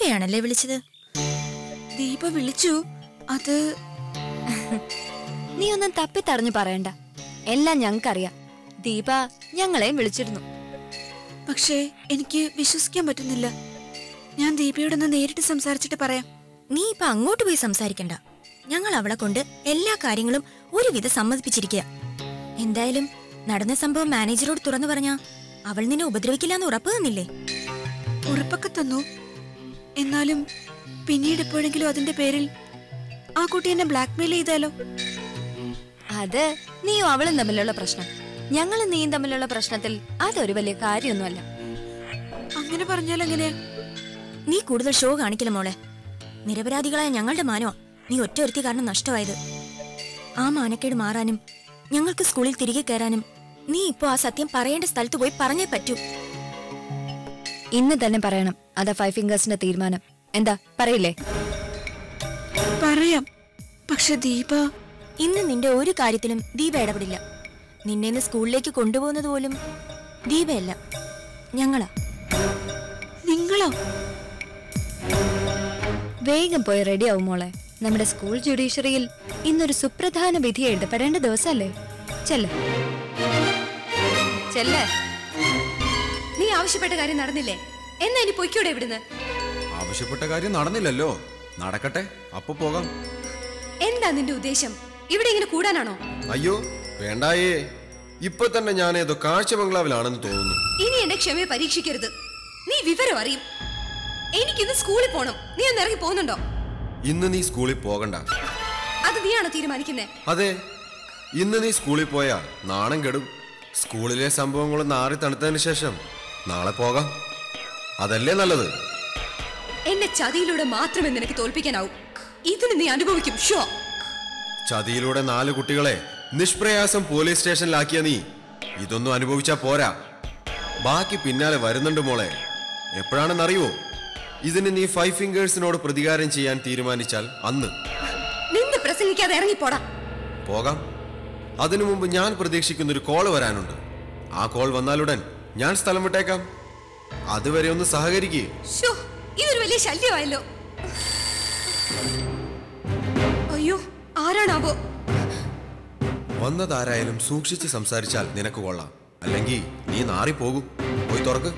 ദീപയാണല്ലേ വിളിച്ചത് ദീപ വിളിച്ചു അത് നീ ഒന്നും തപ്പിത്തറിഞ്ഞു പറയണ്ട എല്ലാം ഞങ്ങൾക്കറിയാം ദീപ ഞങ്ങളെയും വിളിച്ചിരുന്നു പക്ഷേ എനിക്ക് വിശ്വസിക്കാൻ പറ്റുന്നില്ല ഞാൻ ദീപയോടൊന്ന് നേരിട്ട് സംസാരിച്ചിട്ട് പറയാം നീ ഇപ്പൊ അങ്ങോട്ട് പോയി സംസാരിക്കണ്ട ഞങ്ങൾ അവളെ കൊണ്ട് എല്ലാ കാര്യങ്ങളും ഒരുവിധം സമ്മതിപ്പിച്ചിരിക്കുക എന്തായാലും നടന്ന സംഭവം മാനേജറോട് തുറന്നു പറഞ്ഞാ അവൾ നിന്നെ ഉപദ്രവിക്കില്ലാന്ന് ഉറപ്പ് തന്നില്ലേ ഉറപ്പൊക്കെ തന്നു എന്നാലും പിന്നീട് എപ്പോഴെങ്കിലും അതിന്റെ പേരിൽ ആ കുട്ടി എന്നെ ബ്ലാക്ക്മെയിൽ ചെയ്താലോ അത് നീയും അവളും തമ്മിലുള്ള പ്രശ്നം ഞങ്ങളും നീയും തമ്മിലുള്ള പ്രശ്നത്തിൽ അതൊരു വലിയ കാര്യമൊന്നുമല്ല അങ്ങനെ പറഞ്ഞാൽ എങ്ങനെയാ നീ കൂടുതൽ ഷോ കാണിക്കില്ല മോളെ നിരപരാധികളായ ഞങ്ങളുടെ മാനോ നീ ഒറ്റ ഒരുത്തി കാരണം നഷ്ടമായത് ആ മാനക്കേട് മാറാനും ഞങ്ങൾക്ക് സ്കൂളിൽ തിരികെ കയറാനും നീ ഇപ്പോ ആ സത്യം പറയേണ്ട സ്ഥലത്ത് പോയി പറഞ്ഞേ പറ്റൂ ഇന്ന് തന്നെ പറയണം അതാ ഫൈവ് ഫിംഗേഴ്സിന്റെ തീരുമാനം എന്താ പറയില്ലേ പറയാം പക്ഷെ ദീപ ഇന്ന് നിന്റെ ഒരു കാര്യത്തിലും ദീപ ഇടപെടില്ല നിന്നെ ഇന്ന് സ്കൂളിലേക്ക് കൊണ്ടുപോകുന്നത് പോലും ദീപയല്ല ഞങ്ങളാ നിങ്ങളോ വേഗം പോയി റെഡി ആവും മോളെ നമ്മുടെ സ്കൂൾ ജുഡീഷ്യറിയിൽ ഇന്നൊരു സുപ്രധാന വിധി എഴുതപ്പെടേണ്ട ദിവസമല്ലേ ചെല്ല ചെല്ലേ നീ ആവശ്യപ്പെട്ട കാര്യം നടന്നില്ലേ എന്നാ ഇനി പൊയ്ക്കൂടെ ഇവിടുന്ന് ആവശ്യപ്പെട്ട കാര്യം നടന്നില്ലല്ലോ നടക്കട്ടെ അപ്പൊ പോകാം എന്താ നിന്റെ ഉദ്ദേശം ഇവിടെ ഇങ്ങനെ കൂടാനാണോ അയ്യോ വേണ്ടായേ ഇപ്പൊ തന്നെ ഞാൻ ഏതോ കാഴ്ച ബംഗ്ലാവിലാണെന്ന് തോന്നുന്നു ഇനി എന്റെ ക്ഷമയെ പരീക്ഷിക്കരുത് നീ വിവരം അറിയും എനിക്കിന്ന് സ്കൂളിൽ പോണം നീ ഒന്ന് ഇറങ്ങി പോകുന്നുണ്ടോ ഇന്ന് നീ സ്കൂളിൽ പോകണ്ട അത് നീയാണോ തീരുമാനിക്കുന്നേ അതെ ഇന്ന് നീ സ്കൂളിൽ പോയാ നാണം കെടും സ്കൂളിലെ സംഭവങ്ങൾ നാറി തണുത്തതിന് ശേഷം നാളെ പോകാം അതല്ലേ നല്ലത് എന്നെ ചതിയിലൂടെ മാത്രമേ നിനക്ക് തോൽപ്പിക്കാനാവൂ ഇതിന് നീ അനുഭവിക്കും ഷോ ചതിയിലൂടെ നാല് കുട്ടികളെ നിഷ്പ്രയാസം പോലീസ് സ്റ്റേഷനിലാക്കിയ നീ ഇതൊന്നും അനുഭവിച്ചാ പോരാ ബാക്കി പിന്നാലെ വരുന്നുണ്ട് മോളെ എപ്പോഴാണെന്നറിയോ ഇതിന് നീ ഫൈവ് ഫിംഗേഴ്സിനോട് പ്രതികാരം ചെയ്യാൻ തീരുമാനിച്ചാൽ അന്ന് നിന്ന് പ്രസംഗിക്കാതെ ഇറങ്ങിപ്പോടാ പോകാം അതിനു മുമ്പ് ഞാൻ പ്രതീക്ഷിക്കുന്ന ഒരു കോൾ വരാനുണ്ട് ആ കോൾ വന്നാലുടൻ ഞാൻ സ്ഥലം വിട്ടേക്കാം അതുവരെ ഒന്ന് സഹകരിക്കേ ഷോ ഇതൊരു വലിയ ശല്യമായല്ലോ അയ്യോ ആരാണാവോ വന്നതാരായാലും സൂക്ഷിച്ച് സംസാരിച്ചാൽ നിനക്ക് കൊള്ളാം അല്ലെങ്കിൽ നീ നാറിപ്പോകും പോയി തുറക്ക്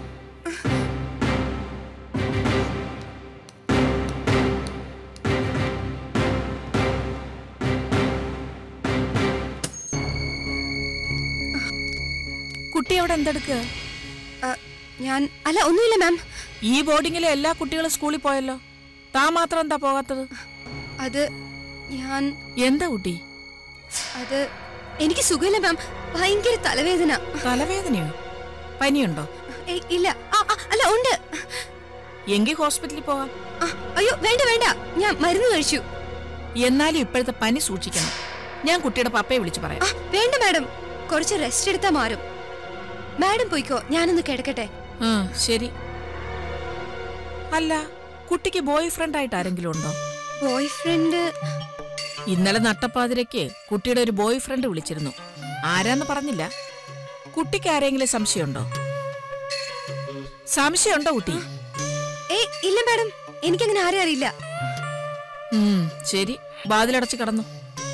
കുട്ടി അവിടെ എന്തെടുക്കുക ആ, ഞാൻ അല്ല ഒന്നുമില്ല മാം ഈ ബോർഡിങ്ങിലെ എല്ലാ കുട്ടികളും സ്കൂളിൽ പോയല്ലോ താൻ മാത്രം എന്താ പോകാത്തത് അത് ഞാൻ എന്താ കുട്ടി അത് എനിക്ക് സുഖമില്ല മാം ഭയങ്കര തലവേദന തലവേദനയോ പനിയുണ്ടോ ഏയ്, ഇല്ല ആ, ആ, അല്ല ഉണ്ട് എങ്കിൽ ഹോസ്പിറ്റലിൽ പോകാം ആ, അയ്യോ വേണ്ട വേണ്ട ഞാൻ മരുന്ന് കഴിച്ചു എന്നാലും ഇപ്പോഴത്തെ പനി സൂക്ഷിക്കണം ഞാൻ കുട്ടിയുടെ പപ്പയെ വിളിച്ചു പറയാം ആ വേണ്ട മാഡം കുറച്ച് റെസ്റ്റ് എടുത്താ മാറും മാഡം പോയിക്കോ ഞാനൊന്ന് കിടക്കട്ടെ ആ ശരി അല്ല കുട്ടിക്ക് ബോയ് ഫ്രണ്ട് ആയിട്ട് ആരെങ്കിലും ഉണ്ടോ ബോയ് ഫ്രണ്ട് ഇന്നലെ നട്ടപ്പാതിരയ്ക്ക് കുട്ടിയുടെ ഒരു ബോയ് ഫ്രണ്ട് വിളിച്ചിരുന്നു ആരാന്ന് പറഞ്ഞില്ല കുട്ടിക്ക് ആരെങ്കിലും സംശയമുണ്ടോ സംശയമുണ്ടോ കുട്ടി ഏയ് ഇല്ല മാഡം എനിക്കങ്ങനെ ആരെ അറിയില്ല ഉം, ശരി വാതിലടച്ച് കടന്നു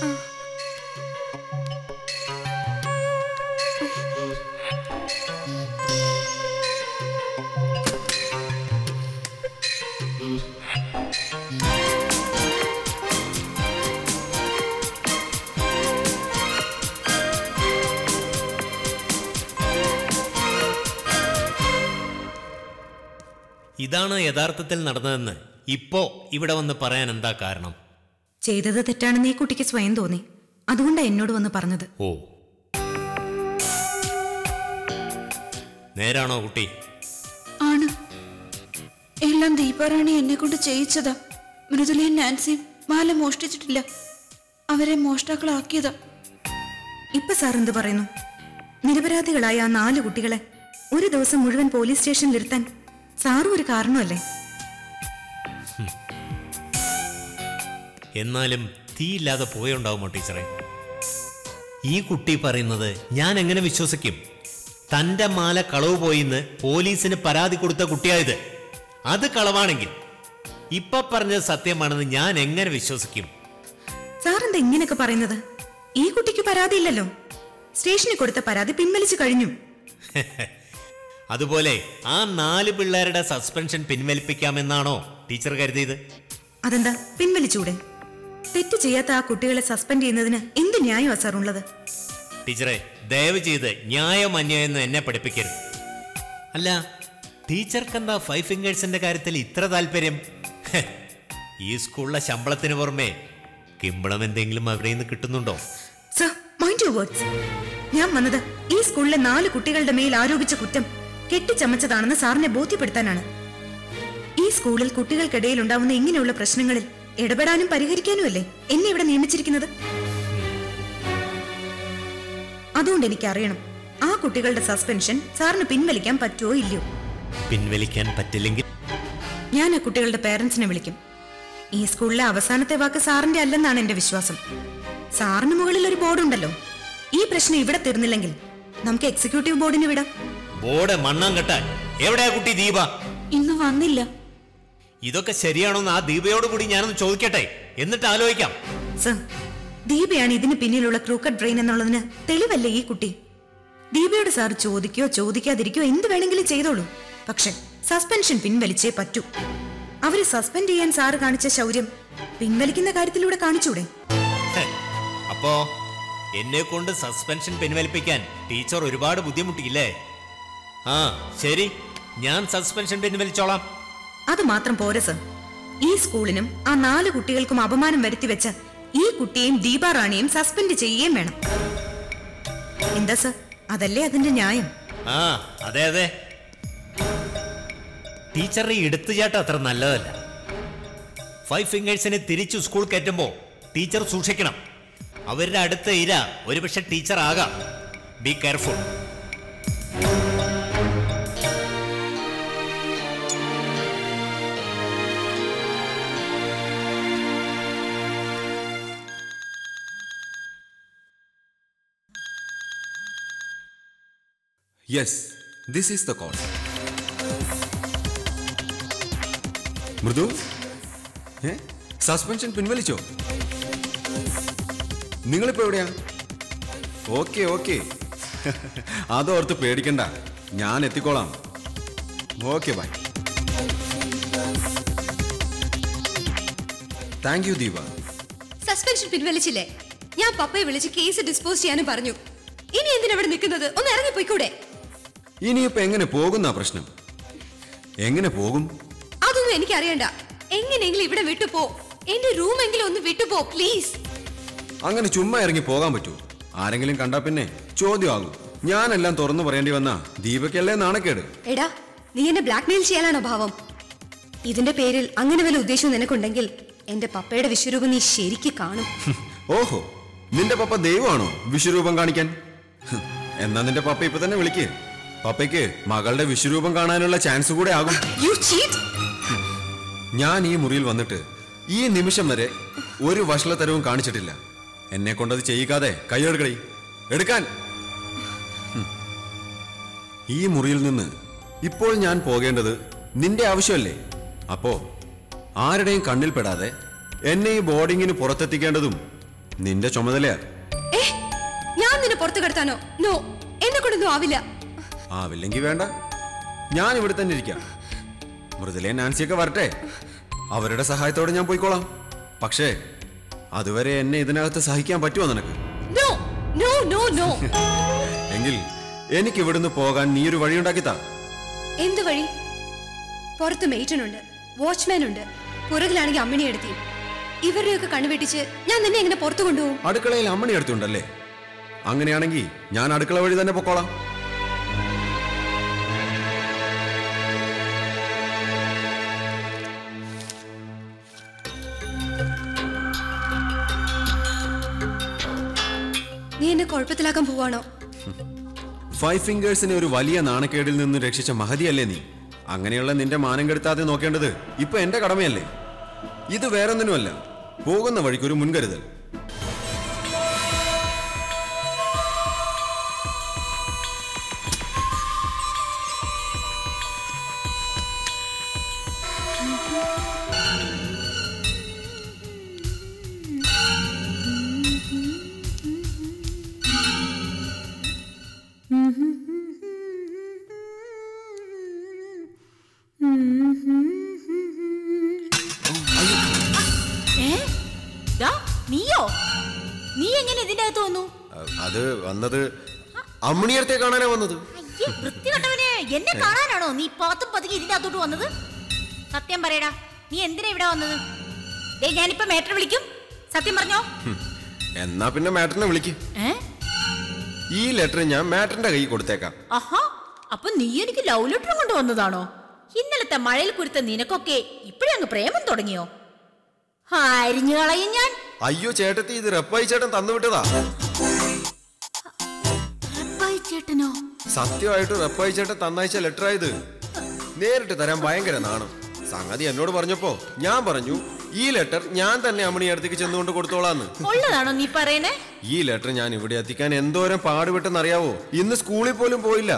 ഇതാണ് യഥാർത്ഥത്തിൽ നടന്നതെന്ന് ഇപ്പോ ഇവിടെ വന്ന് പറയാൻ എന്താ കാരണം ചെയ്തത് തെറ്റാണെന്ന് ഈ കുട്ടിക്ക് സ്വയം തോന്നി അതുകൊണ്ടാണ് എന്നോട് വന്ന് പറഞ്ഞത് ഓ നേരാണോ കുട്ടി ആണ് എല്ലാം ദീപാറാണി എന്നെ കൊണ്ട് ചെയ്യിച്ചതാ മൃദുലയും നാൻസിയും മാല മോഷ്ടിച്ചിട്ടില്ല അവരെ മോഷ്ടാക്കളാക്കിയതാ ഇപ്പൊ സാർ എന്ത് പറയുന്നു നിരപരാധികളായ ആ നാല് കുട്ടികളെ ഒരു ദിവസം മുഴുവൻ പോലീസ് സ്റ്റേഷനിലിരുത്താൻ സാറും ഒരു കാരണമല്ലേ എന്നാലും തീയില്ലാതെ പോയുണ്ടാവുമോ ടീച്ചറെ ഈ കുട്ടി പറയുന്നത് ഞാൻ എങ്ങനെ വിശ്വസിക്കും തന്റെ മാല കളവ് പോയിന്ന് പോലീസിന് പരാതി കൊടുത്ത കുട്ടിയായത് അത് കളവാണെങ്കിൽ ഇപ്പൊ പറഞ്ഞത് സത്യമാണെന്ന് ഞാൻ എങ്ങനെ വിശ്വസിക്കും സാർ എന്താ ഇങ്ങനെയൊക്കെ പറയുന്നത് ഈ കുട്ടിക്ക് പരാതിയില്ലല്ലോ സ്റ്റേഷനിൽ കൊടുത്ത പരാതി പിൻവലിച്ചു കഴിഞ്ഞു അതുപോലെ ആ നാല് പിള്ളേരുടെ സസ്പെൻഷൻ പിൻവലിപ്പിക്കാമെന്നാണോ ടീച്ചർ കരുതിയത് അതെന്താ പിൻവലിച്ചൂടെ തെറ്റ് ചെയ്യാത്ത ആ കുട്ടികളെ സസ്പെൻഡ് ചെയ്യുന്നതിന് എന്ത് ന്യായമാ സാർ ഉള്ളത് ടീച്ചറെ ദയവ് ചെയ്ത് ന്യായം അന്യായം എന്ന് എന്നെ പഠിപ്പിക്കരുത് അല്ല ടീച്ചർക്ക് എന്താ ഫൈവ് ഫിംഗേഴ്സിന്റെ കാര്യത്തിൽ ഇത്ര താല്പര്യം ഹെ, ഈ സ്കൂളിലെ ശമ്പളത്തിന് പുറമെ കിമ്പളം എന്തെങ്കിലും അവിടെ നിന്ന് കിട്ടുന്നുണ്ടോ സർ മൈൻഡ് യു വേർഡ്സ് ഞാൻ വന്നത് ഈ സ്കൂളിലെ നാല് കുട്ടികളുടെ മേൽ ആരോപിച്ച കുറ്റം കെട്ടിച്ചമച്ചതാണെന്ന് സാറിനെ ബോധ്യപ്പെടുത്താനാണ് ഈ സ്കൂളിൽ കുട്ടികൾക്കിടയിൽ ഉണ്ടാവുന്ന ഇങ്ങനെയുള്ള പ്രശ്നങ്ങളിൽ ഇടപെടാനും പരിഹരിക്കാനുമല്ലേ എന്നെ ഇവിടെ നിയമിച്ചിരിക്കുന്നത് അതുകൊണ്ട് എനിക്കറിയണം ആ കുട്ടികളുടെ സസ്പെൻഷൻ സാറിന് പിൻവലിക്കാൻ പറ്റുമോ ഇല്ലയോ പിൻവലിക്കാൻ പറ്റില്ലെങ്കിൽ ഞാൻ ആ കുട്ടികളുടെ പേരൻസിനെ വിളിക്കും ഈ സ്കൂളിലെ അവസാനത്തെ വാക്ക് സാറിന്റെ അല്ലെന്നാണ് എന്റെ വിശ്വാസം സാറിന് മുകളിൽ ഒരു ബോർഡുണ്ടല്ലോ ഈ പ്രശ്നം ഇവിടെ തീർന്നില്ലെങ്കിൽ നമുക്ക് എക്സിക്യൂട്ടീവ് ബോർഡിന് വിടാം ബോർഡ് മണ്ണാൻ കെട്ടാൻ എവിടെയാ കുട്ടി ദീപ ഇന്ന് വന്നില്ല ഇതൊക്കെ ശരിയാണോന്ന് ആ ദീപയോട് കൂടി ഞാനൊന്ന് ചോദിക്കട്ടെ എന്നിട്ട് ആലോചിക്കാം സർ ദീപയാണ് ഇതിന് പിന്നിലുള്ള ക്രൂക്കറ്റ് ബ്രെയിൻ എന്നുള്ളതിന് തെളിവല്ലേ ഈ കുട്ടി ദീപയോട് സാർ ചോദിക്കോ ചോദിക്കാതിരിക്കോ എന്ത് വേണമെങ്കിലും ചെയ്തോളൂ പക്ഷെ സസ്പെൻഷൻ പിൻവലിച്ചേ പറ്റൂ അവരെ സസ്പെൻഡ് ചെയ്യാൻ സാറ് കാണിച്ച ശൗര്യം പിൻവലിക്കുന്ന കാര്യത്തിലൂടെ കാണിച്ചൂടെ ഹെ, അപ്പോ എന്നെ കൊണ്ട് സസ്പെൻഷൻ പിൻവലിപ്പിക്കാൻ ടീച്ചർ ഒരുപാട് ബുദ്ധിമുട്ടിയില്ലേ ആ ശരി ഞാൻ സസ്പെൻഷൻ പിൻവലിച്ചോളാം അത് മാത്രം പോരെ സർ ഈ സ്കൂളിനും ആ നാല് കുട്ടികൾക്കും അപമാനം വരുത്തിവെച്ച ഈ കുട്ടിയെയും ദീപാറാണിയും സസ്പെൻഡ് ചെയ്യുകയും വേണം എന്താ സർ അതല്ലേ അതിന്റെ ന്യായം ആ അതെ അതെ ടീച്ചറുടെ ഈ എടുത്തുചാട്ടം അത്ര നല്ലതല്ല ഫൈവ് ഫിംഗേഴ്സിനെ തിരിച്ചു സ്കൂൾ കയറ്റുമ്പോ ടീച്ചർ സൂക്ഷിക്കണം അവരുടെ അടുത്ത ഇര ഒരുപക്ഷെ ടീച്ചർ ആകാം be careful yes this is the call Mridu a suspension പിൻവലിച്ചോ നിങ്ങളിപ്പോ എവിടെയാ ഓക്കെ ഓക്കെ അതോർത്ത് പേടിക്കണ്ട ഞാൻ എത്തിക്കോളാം okay bye thank you Deepa suspension പിൻവലിച്ചില്ലേ ഞാൻ പപ്പയെ വിളിച്ച് കേസ് ഡിസ്പോസ് ചെയ്യാനും പറഞ്ഞു ഇനി എന്തിനാ ഇവിടെ നിൽക്കുന്നത് ഒന്ന് ഇറങ്ങിപ്പോയിക്കൂടെ ഇനിയിപ്പോ എങ്ങനെ പോകുന്ന പ്രശ്നം എങ്ങനെ പോകും അതൊന്നും എനിക്ക് അറിയണ്ട എങ്ങനെയെങ്കിലും ഇവിടെ വിട്ടുപോ എന്റെ റൂമെങ്കിലും ഒന്ന് വിട്ടുപോ പ്ലീസ് അങ്ങനെ ചുമ്മാ ഇറങ്ങി പോകാൻ പറ്റൂ ആരെങ്കിലും കണ്ടാ പിന്നെ ചോദ്യമാകും ഞാനെല്ലാം തുറന്നു പറയേണ്ടി വന്ന ദീപക്കല്ലേ നാണക്കേട് എടാ നീ എന്നെ ബ്ലാക്ക്മെയിൽ ചെയ്യാനാണോ ഭാവം ഇതിന്റെ പേരിൽ അങ്ങനെ വല്ല ഉദ്ദേശവും നിനക്കുണ്ടെങ്കിൽ എന്റെ പപ്പയുടെ വിശ്വരൂപം നീ ശരിക്ക് കാണും ഓഹോ നിന്റെ പപ്പ ദൈവമാണോ വിശ്വരൂപം കാണിക്കാൻ ഹ്, എന്നാ നിന്റെ പപ്പ ഇപ്പൊ തന്നെ വിളിക്ക് പപ്പയ്ക്ക് മകളുടെ വിശ്വരൂപം കാണാനുള്ള ചാൻസ് കൂടെ ആകും യു ചീറ്റ് ഞാൻ ഈ മുറിയിൽ വന്നിട്ട് ഈ നിമിഷം വരെ ഒരു വഷളത്തരവും കാണിച്ചിട്ടില്ല എന്നെ കൊണ്ടത് ചെയ്യിക്കാതെ കൈയെടുക്കടി എടുക്കാൻ ഹും. ഈ മുറിയിൽ നിന്ന് ഇപ്പോൾ ഞാൻ പോകേണ്ടത് നിന്റെ ആവശ്യമല്ലേ അപ്പോ ആരുടെയും കണ്ണിൽ പെടാതെ എന്നെ ഈ ബോർഡിങ്ങിന് പുറത്തെത്തിക്കേണ്ടതും നിന്റെ ചുമതലയാ ഏ ഞാൻ നിന്നെ പുറത്തു കിടത്താനോ നോ എന്നെ കൊണ്ടൊന്നും ആവില്ല ആവില്ലെങ്കിൽ വേണ്ട ഞാൻ ഇവിടെ തന്നെ ഇരിക്കാം മൃദുലയും നാൻസിയൊക്കെ വരട്ടെ അവരുടെ സഹായത്തോടെ ഞാൻ പോയിക്കോളാം പക്ഷേ അതുവരെ എന്നെ ഇതിനകത്ത് സഹിക്കാൻ പറ്റുമോ നിനക്ക് നോ നോ നോ നോ എങ്കിൽ എനിക്ക് ഇവിടുന്ന് പോകാൻ നീ ഒരു വഴിയുണ്ടാക്കി താ എന്ത് വഴി പുറത്ത് മെയ്റ്റനുണ്ട് വാച്ച്മാൻ ഉണ്ട് പുറകിലാണെങ്കിൽ അമ്മിണി എടുത്തി ഇവരുടെയൊക്കെ കണ്ണുവെട്ടിച്ച് ഞാൻ നിന്നെ എങ്ങനെ പുറത്തു കൊണ്ടുപോകും അടുക്കളയിൽ അമ്മണി അടുത്തുണ്ടല്ലേ അങ്ങനെയാണെങ്കിൽ ഞാൻ അടുക്കള വഴി തന്നെ പൊക്കോളാം നീ എന്നെ കുഴപ്പത്തിലാക്കാൻ പോവാണോ ഫൈവ് ഫിംഗേഴ്സിനെ ഒരു വലിയ നാണക്കേടിൽ നിന്ന് രക്ഷിച്ച മഹതിയല്ലേ നീ അങ്ങനെയുള്ള നിന്റെ മാനം കെടുത്താതെ നോക്കേണ്ടത് ഇപ്പൊ എന്റെ കടമയല്ലേ ഇത് വേറൊന്നിനുമല്ല പോകുന്ന വഴിക്കൊരു മുൻകരുതൽ ഇതിനകത്ത് വന്നു അ- അത് വന്നത് അമ്മിണിയടുത്തെ കാണാനാ വന്നത് അയ്യേ വൃത്തികെട്ടവനെ എന്നെ കാണാനാണോ നീ പാത്തും പതുക്കി ഇതിന്റെ അകത്തോട്ട് വന്നത് സത്യം പറയടാ നീ എന്തിനാ ഇവിടെ വന്നത് ദേ ഞാനിപ്പോ മേട്ടർ വിളിക്കും സത്യം പറഞ്ഞോ ഹും. എന്നാ പിന്നെ മാറ്ററിനെ വിളിക്ക് ഏ ഈ ലെറ്റർ ഞാൻ മാറ്ററിന്റെ കൈ കൊടുത്തേക്കാം ആഹാ അപ്പൊ നീ എനിക്ക് ലവ് ലെറ്റർ കൊണ്ടുവന്നതാണോ ഇന്നലത്തെ മഴയിൽ കുരുത്ത നിനക്കൊക്കെ ഇപ്പഴേ അങ്ങ് പ്രേമം തുടങ്ങിയോ അരിഞ്ഞു കളയും ഞാൻ അയ്യോ ചേട്ടത്തി ഇത് റപ്പായി ചേട്ടൻ തന്നു വിട്ടതാ റബ്ബായി ചേട്ടനോ സത്യമായിട്ട് റപ്പായി ചേട്ടൻ തന്നയച്ച ലെറ്റർ ആയത് നേരിട്ട് തരാൻ ഭയങ്കര നാണം സംഗതി എന്നോട് പറഞ്ഞപ്പോ ഞാൻ പറഞ്ഞു ഈ ലെറ്റർ ഞാൻ തന്നെ അമ്മണി അടുത്തേക്ക് ചെന്നുകൊണ്ട് കൊടുത്തോളാന്ന് ഉള്ളതാണോ നീ പറയണേ ഈ ലെറ്റർ ഞാൻ ഇവിടെ എത്തിക്കാൻ എന്തോരം പാടുപെട്ടെന്ന് അറിയാവോ ഇന്ന് സ്കൂളിൽ പോലും പോയില്ല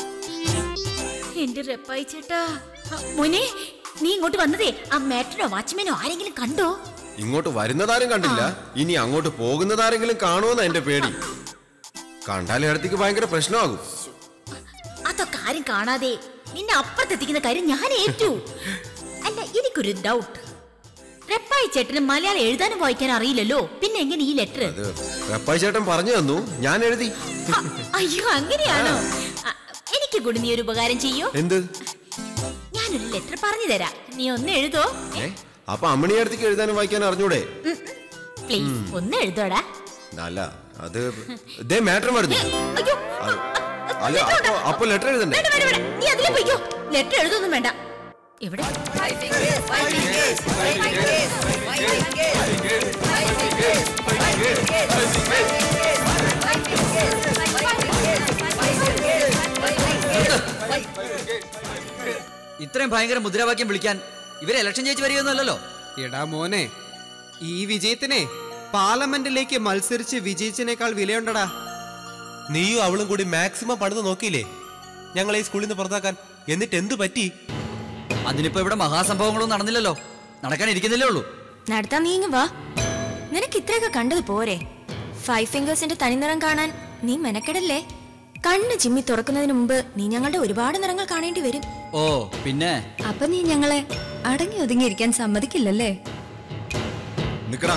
എന്റെ റെപ്പായി ചേട്ടാ ആ, മോനെ നീ ഇങ്ങോട്ട് വന്നതേ ആ മേട്ടനോ വാച്ച്മാനോ ആരെങ്കിലും കണ്ടോ ഇങ്ങോട്ട് വരുന്നതാരും കണ്ടില്ല ഇനി അങ്ങോട്ട് പോകുന്നതാരെങ്കിലും കാണുമെന്ന എന്റെ പേടി കണ്ടാൽ അടുത്തേക്ക് ഭയങ്കര പ്രശ്നമാകും അതൊക്കെ ആരും കാണാതെ നിന്നെ അപ്പുറത്തെത്തിക്കുന്ന കാര്യം ഞാൻ ഏറ്റു അല്ല എനിക്കൊരു ഡൗട്ട് റെപ്പായി ചേട്ടന് മലയാളം എഴുതാനും വായിക്കാനും അറിയില്ലല്ലോ പിന്നെ എങ്ങനെ ഈ ലെറ്റർ അത് റപ്പായി ചേട്ടൻ പറഞ്ഞു തന്നു ഞാൻ എഴുതി അയ്യോ അങ്ങനെയാണോ ആ, എനിക്ക് കൂടി നീ ഒരു ഉപകാരം ചെയ്യോ എന്ത് ഞാനൊരു ലെറ്റർ പറഞ്ഞു തരാം നീ ഒന്ന് എഴുതോ ഏ അപ്പൊ അമ്മണി അടുത്തേക്ക് എഴുതാനും വായിക്കാനും അറിഞ്ഞൂടെ പ്ലീസ് ഒന്ന് എഴുതോടാ അല്ല അത് ദേ മാറ്റർ വരുന്നു അയ്യോ അത് അല്ല അപ്പൊ അപ്പൊ ലെറ്റർ എഴുതണ്ടേ വേണ്ട വേണ്ട വേണ്ട നീ അതിലെ പോയിക്കോ ലെറ്റർ എഴുതൊന്നും വേണ്ട എവിടെ ഇത്രയും ഭയങ്കര മുദ്രാവാക്യം വിളിക്കാൻ ഇവരെ ഇലക്ഷൻ ജയിച്ച് വരികയൊന്നുമല്ലല്ലോ എടാ മോനെ ഈ വിജയത്തിനെ പാർലമെന്റിലേക്ക് മത്സരിച്ച് വിജയിച്ചതിനേക്കാൾ വിലയുണ്ടടാ നീയും അവളും കൂടി മാക്സിമം പണിത് നോക്കിയില്ലേ ഞങ്ങളെ ഈ സ്കൂളിൽ നിന്ന് പുറത്താക്കാൻ എന്നിട്ട് എന്തു പറ്റി അതിനിപ്പോ ഇവിടെ മഹാസംഭവങ്ങളൊന്നും നടന്നില്ലല്ലോ നടക്കാൻ ഇരിക്കുന്നില്ലേ ഉള്ളൂ നടത്താൻ നീങ്ങ് വാ നിനക്ക് ഇത്രയൊക്കെ കണ്ടത് പോരെ ഫൈവ് ഫിംഗേഴ്സിന്റെ തനിനിറം കാണാൻ നീ മെനക്കെടല്ലേ കണ്ണ് ചിമ്മി തുറക്കുന്നതിന് മുമ്പ് നീ ഞങ്ങളുടെ ഒരുപാട് നിറങ്ങൾ കാണേണ്ടി വരും ഓ പിന്നെ അപ്പൊ നീ ഞങ്ങളെ അടങ്ങി ഒതുങ്ങി ഇരിക്കാൻ സമ്മതിക്കില്ലല്ലേ നിക്കടാ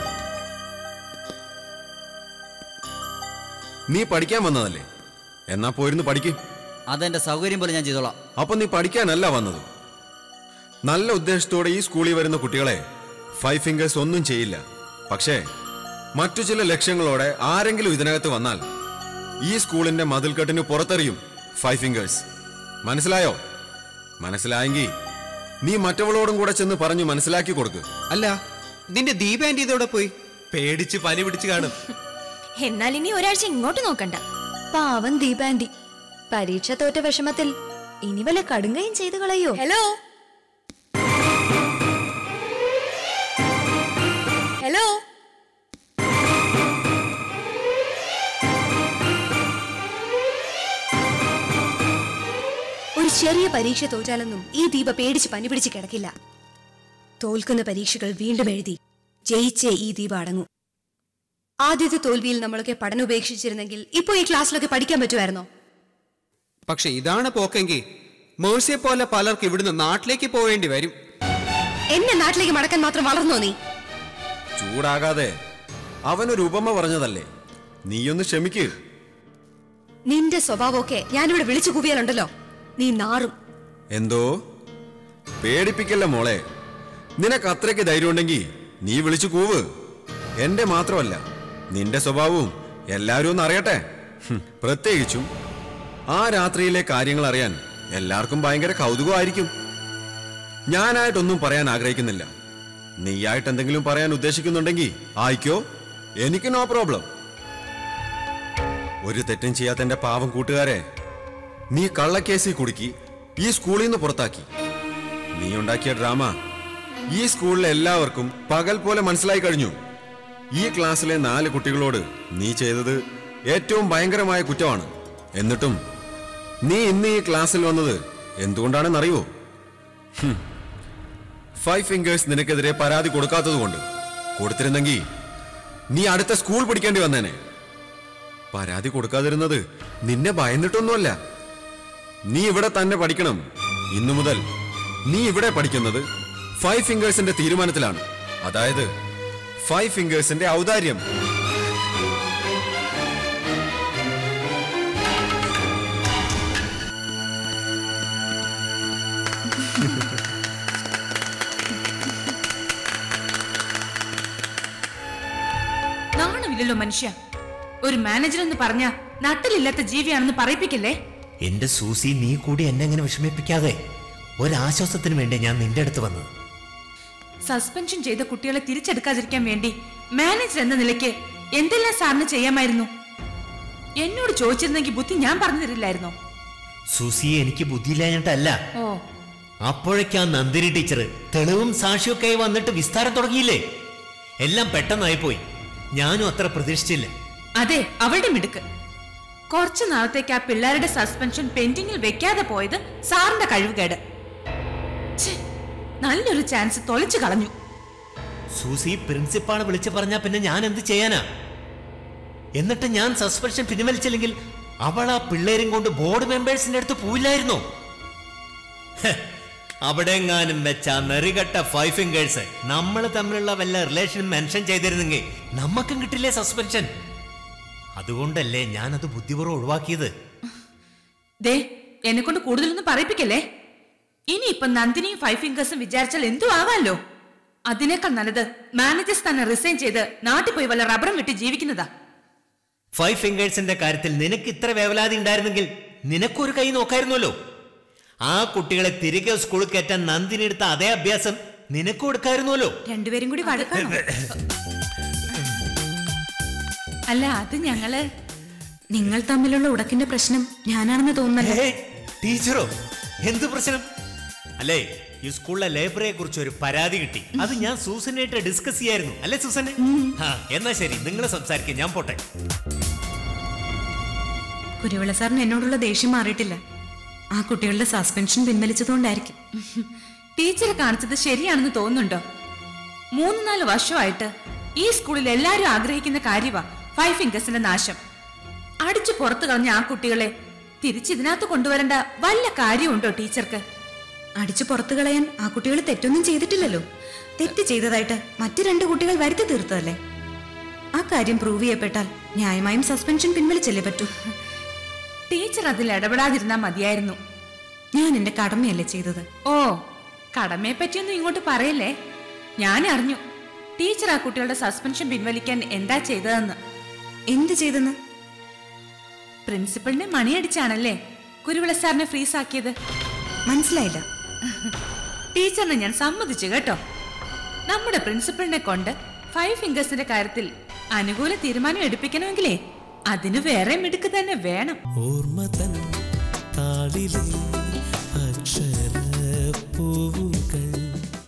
നീ പഠിക്കാൻ വന്നതല്ലേ എന്നാ പോയിരുന്നു പഠിക്കും അതെന്റെ സൗകര്യം പോലെ ഞാൻ ചെയ്തോളാം അപ്പൊ നീ പഠിക്കാനല്ല വന്നത് നല്ല ഉദ്ദേശത്തോടെ ഈ സ്കൂളിൽ വരുന്ന കുട്ടികളെ ഫൈവ് ഫിംഗേഴ്സ് ഒന്നും ചെയ്യില്ല പക്ഷേ മറ്റു ചില ലക്ഷ്യങ്ങളോടെ ആരെങ്കിലും ഇതിനകത്ത് വന്നാൽ ഈ സ്കൂളിന്റെ മതിൽക്കെട്ടിന് പുറത്തെറിയും ഫൈവ് ഫിംഗേഴ്സ് മനസ്സിലായോ മനസ്സിലായെങ്കിൽ നീ മറ്റവളോടും കൂടെ ചെന്ന് പറഞ്ഞു മനസ്സിലാക്കി കൊടുക്ക് അല്ല നിന്റെ ദീപ ആന്റി ഇതോടെ പോയി പേടിച്ച് പനി പിടിച്ച് കാണും എന്നാൽ ഇനി ഒരാഴ്ച ഇങ്ങോട്ട് നോക്കണ്ട പാവം ദീപാൻഡി പരീക്ഷ തോറ്റ വിഷമത്തിൽ ഇനി വല്ല കടുങ്കയും ചെയ്തു കളയോ ഹലോ ഹലോ ഒരു ചെറിയ പരീക്ഷ തോറ്റാലൊന്നും ഈ ദീപ പേടിച്ച് പനി പിടിച്ച് കിടക്കില്ല തോൽക്കുന്ന പരീക്ഷകൾ വീണ്ടും എഴുതി ജയിച്ചേ ഈ ദീപ അടങ്ങൂ ആദ്യത്തെ തോൽവിയിൽ നമ്മളൊക്കെ പഠനം ഉപേക്ഷിച്ചിരുന്നെങ്കിൽ ഇപ്പോൾ ഈ ക്ലാസ്സിലൊക്കെ പഠിക്കാൻ പറ്റുമായിരുന്നോ പക്ഷെ ഇതാണ് പോക്കെങ്കിൽ മേഴ്സിയെ പോലെ പലർക്ക് ഇവിടുന്ന് നാട്ടിലേക്ക് പോവേണ്ടി വരും എന്നെ നാട്ടിലേക്ക് മടക്കാൻ മാത്രം വളർന്നോ നീ ചൂടാകാതെ അവനൊരു ഉപമ പറഞ്ഞതല്ലേ നീയൊന്ന് ക്ഷമിക്ക് നിന്റെ സ്വഭാവമൊക്കെ ഞാനിവിടെ വിളിച്ചു കൂവിയാലുണ്ടല്ലോ നീ നാറും എന്തോ പേടിപ്പിക്കല്ല മോളെ നിനക്ക് അത്രയ്ക്ക് ധൈര്യം ഉണ്ടെങ്കിൽ നീ വിളിച്ചു കൂവ് എന്റെ മാത്രമല്ല നിന്റെ സ്വഭാവവും എല്ലാവരും ഒന്ന് അറിയട്ടെ ഹും, പ്രത്യേകിച്ചും ആ രാത്രിയിലെ കാര്യങ്ങൾ അറിയാൻ എല്ലാവർക്കും ഭയങ്കര കൗതുകമായിരിക്കും ഞാനായിട്ടൊന്നും പറയാൻ ആഗ്രഹിക്കുന്നില്ല നീയായിട്ട് എന്തെങ്കിലും പറയാൻ ഉദ്ദേശിക്കുന്നുണ്ടെങ്കിൽ ആയിക്കോ എനിക്ക് നോ പ്രോബ്ലം ഒരു തെറ്റും ചെയ്യാത്ത എന്റെ പാവം കൂട്ടുകാരെ നീ കള്ളക്കേസിൽ കുടുക്കി ഈ സ്കൂളിൽ നിന്ന് പുറത്താക്കി നീ ഉണ്ടാക്കിയ ഡ്രാമ ഈ സ്കൂളിലെ എല്ലാവർക്കും പകൽ പോലെ മനസ്സിലായി കഴിഞ്ഞു ഈ ക്ലാസ്സിലെ നാല് കുട്ടികളോട് നീ ചെയ്തത് ഏറ്റവും ഭയങ്കരമായ കുറ്റമാണ് എന്നിട്ടും നീ ഇന്ന് ഈ ക്ലാസ്സിൽ വന്നത് എന്തുകൊണ്ടാണെന്നറിയോ ഹും. ഫൈവ് ഫിംഗേഴ്സ് നിനക്കെതിരെ പരാതി കൊടുക്കാത്തതുകൊണ്ട് കൊടുത്തിരുന്നെങ്കിൽ നീ അടുത്ത സ്കൂൾ പഠിക്കേണ്ടി വന്നേനെ പരാതി കൊടുക്കാതിരുന്നത് നിന്നെ ഭയന്നിട്ടൊന്നുമല്ല നീ ഇവിടെ തന്നെ പഠിക്കണം ഇന്നു മുതൽ നീ ഇവിടെ പഠിക്കുന്നത് ഫൈവ് ഫിംഗേഴ്സിന്റെ തീരുമാനത്തിലാണ് അതായത് ഫൈവ് ഫിംഗേഴ്സിന്റെ ഔദാര്യം അല്ലല്ലോ മനുഷ്യ ഒരു മാനേജർ എന്ന് പറഞ്ഞ നട്ടലില്ലാത്ത ജീവിയാണെന്ന് പറയിപ്പിക്കല്ലേ എന്റെ സൂസി നീ കൂടി എന്നെ അങ്ങനെ വിഷമിപ്പിക്കാതെ ഒരാശ്വാസത്തിന് വേണ്ടി ഞാൻ നിന്റെ അടുത്ത് വന്നത് സസ്പെൻഷൻ ചെയ്ത കുട്ടികളെ തിരിച്ചെടുക്കാതിരിക്കാൻ വേണ്ടി മാനേജർ എന്ന നിലയ്ക്ക് എന്തെല്ലാം സാറിന് ചെയ്യാമായിരുന്നു എന്നോട് ചോദിച്ചിരുന്നെങ്കിൽ ബുദ്ധി ഞാൻ പറഞ്ഞു തരില്ലായിരുന്നോ സൂസിയെ എനിക്ക് ബുദ്ധിയില്ലാഞ്ഞിട്ടല്ല ഓ അപ്പോഴേക്കാ നന്ദിനി ടീച്ചർ തെളിവും സാക്ഷിയൊക്കെ ആയി വന്നിട്ട് വിസ്താരം തുടങ്ങിയില്ലേ എല്ലാം പെട്ടെന്നായി പോയി ഞാനും അത്ര പ്രതീക്ഷിച്ചില്ല അതെ അവളുടെ മിടുക്ക് കുറച്ചു നാളത്തേക്ക് ആ പിള്ളേരുടെ സസ്പെൻഷൻ പെൻഡിങ്ങിൽ വെക്കാതെ പോയത് സാറിന്റെ കഴിവുകേട് ഛെ, നല്ലൊരു ചാൻസ് തൊലച്ചു കളഞ്ഞു സൂസി പ്രിൻസിപ്പാള് വിളിച്ചു പറഞ്ഞാ പിന്നെ ഞാൻ എന്ത് ചെയ്യാനാ എന്നിട്ട് ഞാൻ സസ്പെൻഷൻ പിൻവലിച്ചില്ലെങ്കിൽ അവൾ ആ പിള്ളേരും കൊണ്ട് ബോർഡ് മെമ്പേഴ്സിന്റെ അടുത്ത് പോയില്ലായിരുന്നോ ഹെ, അവിടെ എങ്ങാനും വെച്ച ആ നെറികെട്ട ഫൈവ് ഫിംഗേഴ്സ് നമ്മൾ തമ്മിലുള്ള വല്ല റിലേഷൻ മെൻഷൻ ചെയ്തിരുന്നെങ്കിൽ നമുക്കും കിട്ടില്ലേ സസ്പെൻഷൻ അതുകൊണ്ടല്ലേ ഞാനത് ബുദ്ധിപൂർവ്വം ഒഴിവാക്കിയത് ദേ എന്നെ കൊണ്ട് കൂടുതലൊന്നും പറയിപ്പിക്കല്ലേ ഇനി ഇപ്പൊ നന്ദിനിയും ഫൈവ് ഫിംഗേഴ്സും വിചാരിച്ചാൽ എന്തു ആവാലോ അതിനേക്കാൾ നല്ലത് മാനേജേഴ്സ് തന്നെ റിസൈൻ ചെയ്ത് നാട്ടിൽ പോയി വല്ല റബ്ബറും വിട്ട് ജീവിക്കുന്നതാ ഫൈവ് ഫിംഗേഴ്സിന്റെ കാര്യത്തിൽ നിനക്ക് ഇത്ര വേവലാതി ഉണ്ടായിരുന്നെങ്കിൽ നിനക്കൊരു കൈ നോക്കായിരുന്നല്ലോ ആ കുട്ടികളെ തിരികെ സ്കൂളിൽ കയറ്റാൻ നന്ദിനി എടുത്ത അതേ അഭ്യാസം നിനക്ക് കൊടുക്കായിരുന്നല്ലോ രണ്ടുപേരും കൂടി വഴക്കാണോ അല്ല അത് ഞങ്ങള് നിങ്ങൾ തമ്മിലുള്ള ഉടക്കിന്റെ പ്രശ്നം ഞാനാണെന്ന് തോന്നുന്നല്ലോ ടീച്ചറോ എന്ത് പ്രശ്നം അല്ലേ ഈ സ്കൂളിലെ ലൈബ്രറിയെ കുറിച്ച് ഒരു പരാതി കിട്ടി അത് ഞാൻ സൂസനായിട്ട് ഡിസ്കസ് ചെയ്യായിരുന്നു അല്ലേ സൂസന് ആ എന്നാ ശരി നിങ്ങൾ സംസാരിക്കും ഞാൻ പോട്ടെ കുരുവിള സാറിന് എന്നോടുള്ള ദേഷ്യം മാറിയിട്ടില്ല ആ കുട്ടികളുടെ സസ്പെൻഷൻ പിൻവലിച്ചതുകൊണ്ടായിരിക്കും ടീച്ചറെ കാണിച്ചത് ശരിയാണെന്ന് തോന്നുന്നുണ്ടോ മൂന്ന് നാല് വർഷമായിട്ട് ഈ സ്കൂളിൽ എല്ലാരും ആഗ്രഹിക്കുന്ന കാര്യവാ ഫൈവ് ഫിംഗേഴ്സിന്റെ നാശം അടിച്ചു പുറത്തു കളഞ്ഞ ആ കുട്ടികളെ തിരിച്ചിതിനകത്ത് കൊണ്ടുവരേണ്ട വല്ല കാര്യമുണ്ടോ ടീച്ചർക്ക് അടിച്ചു പുറത്തു കളയാൻ ആ കുട്ടികൾ തെറ്റൊന്നും ചെയ്തിട്ടില്ലല്ലോ തെറ്റ് ചെയ്തതായിട്ട് മറ്റു രണ്ട് കുട്ടികൾ വരുത്തി തീർത്തതല്ലേ ആ കാര്യം പ്രൂവ് ചെയ്യപ്പെട്ടാൽ ന്യായമായും സസ്പെൻഷൻ പിൻവലിച്ചല്ലേ പറ്റൂ ടീച്ചർ അതിൽ ഇടപെടാതിരുന്നാ മതിയായിരുന്നു ഞാൻ എന്റെ കടമയല്ലേ ചെയ്തത് ഓ കടമയെ പറ്റിയൊന്നും ഇങ്ങോട്ട് പറയല്ലേ ഞാൻ അറിഞ്ഞു ടീച്ചർ ആ കുട്ടികളുടെ സസ്പെൻഷൻ പിൻവലിക്കാൻ എന്താ ചെയ്തതെന്ന് എന്ത് ചെയ്തെന്ന് പ്രിൻസിപ്പളിനെ മണിയടിച്ചാണല്ലേ കുരുവിള സാറിനെ ഫ്രീസ് ആക്കിയത് മനസ്സിലായില്ല ടീച്ചറിനെ ഞാൻ സമ്മതിച്ചു കേട്ടോ നമ്മുടെ പ്രിൻസിപ്പളിനെ കൊണ്ട് ഫൈവ് ഫിംഗേഴ്സിന്റെ കാര്യത്തിൽ അനുകൂല തീരുമാനം എടുപ്പിക്കണമെങ്കിലേ അതിന് വേറെ മിടുക്ക് തന്നെ വേണം ഓർമ്മ തൻ താളിലെ അക്ഷരപ്പൂവുകൾ